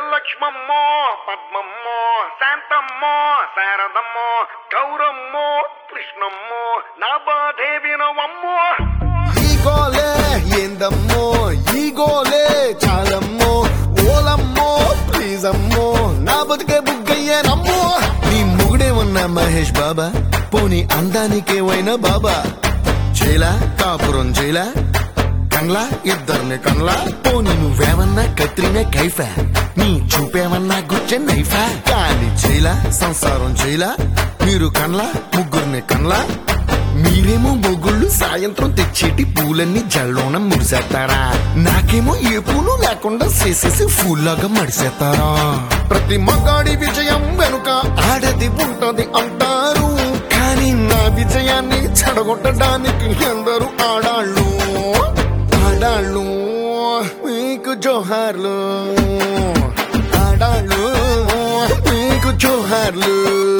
లక్ష్మమ్మో పద్మమ్మో శాంతమ్మో శారదమ్మో గౌరమ్మో కృష్ణమ్మో నా బాధే వినవమ్మో ఈ గోలే ఏందమ్మో ఈ గోలే చాలమ్మో ఓలమ్మో ప్లీజ్ అమ్మో నా బతుకే బుగ్గయ్యేనమ్మో నీ మొగుడేమన్నా మహేష్ బాబా పోనీ అందానికేవైనా బాబా చేలా కాపురం చేలా కండ్లా ఇద్దరిని కండ్లా పోనీ నువ్వేమన్నా కత్రినే కైఫా నీ చూపేమన్నా గుచ్చే నైఫా కానీ చేలా సంసారం చేలా మీరు కండ్లా ముగ్గురిని కండ్లా మీరేమో మొగుళ్ళు సాయంత్రం తెచ్చేటి పూలన్నీ జల్లోన ముడిసేస్తారా నాకేమో ఏ పూలు లేకుండా చేసేసి ఫూల్లాగా మడిసేస్తారా ప్రతి మగాడి విజయం వెనుక ఆడది ఉంటది అంటారు కానీ నా విజయాన్ని చెడగొట్టడానికి ఎందరు ఆడాళ్ళు ఆడాళ్ళు మీకు జోహార్లు ఆడాళ్ళు మీకు జోహార్లు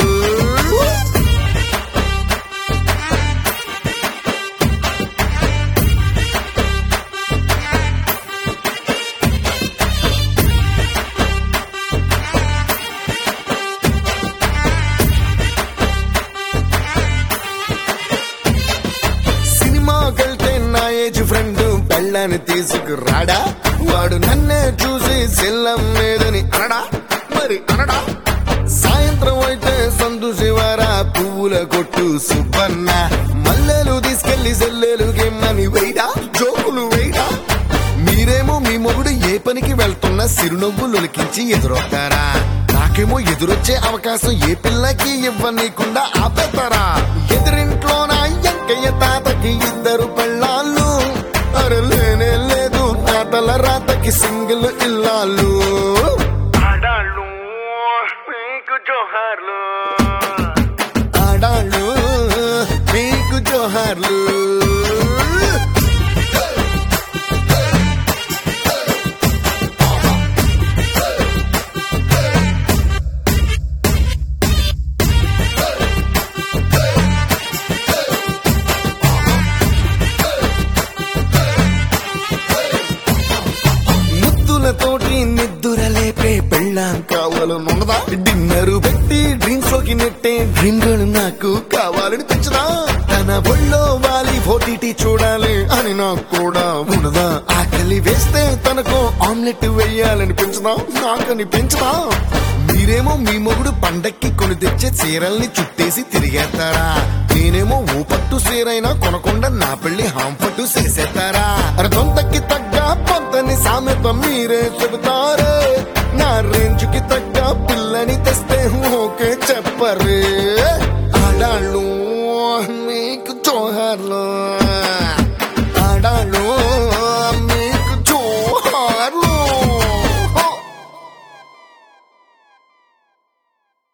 సినిమాకెళ్తే నా ఏజ్ ఫ్రెండ్ పెళ్ళని తీసుకురాడా వాడు నన్నే చూసి సెల్లం లేదని అనడా మరి అనడా సాయంత్రం అయితే సందు శివారా పువ్వుల కొట్టు సుబ్బన్న మల్లెలు తీసుకెళ్లి సెల్లెలు గేమ్మని వేయడా జోకులు వేయడా మీరేమో మీ మొగుడు ఏ పనికి వెళ్తున్నా సిరునవ్వులు ఒలికించి ఎదురొస్తారా నాకేమో ఎదురొచ్చే అవకాశం ఏ పిల్లకి ఇవ్వనీయకుండా ఆపేస్తారా ఎదురింట్లో నా ఎంకయ్య తాతకి ఇద్దరు పెళ్ళాళ్ళు అరే లేనే లేదు తాతల రాతకి సింగిల్ ఇల్లాలు ఆడాళ్ళు మీకు జోహార్లు ఆడాళ్ళు మీకు జోహార్లు ముద్దులతోటి నిద్దుర లేపే పెళ్ళాం కావాలనున్నదా డిన్నర్ పెట్టి డ్రీమ్స్ లోకి నెట్టే డ్రీమ్ గర్ల్ నాకు కావాలని తెచ్చదా తన ఒళ్ళో వాలి ఓటీటీ చూడాలి అని నాకు కూడా ఉన్నదా ఆకలి వేస్తే తనకు ఆమ్లెట్ వేయాలని పెంచదా నాకని పెంచదా మీరేమో మీ మొగుడు పండక్కి కొని తెచ్చే చీరల్ని చుట్టేసి తిరిగేస్తారా నేనేమో ఓ పట్టు చీరైనా కొనకుండా నా పెళ్లి హాంపట్టు చేసేస్తారా అరే దొంతకి తగ్గ పొంతని సామెత మీరే చెబుతారే నా రేంజ్ కి తగ్గ పిల్లని తెస్తే ఓకే చెప్పరే ఆడాళ్ళు మీకు జోహార్లు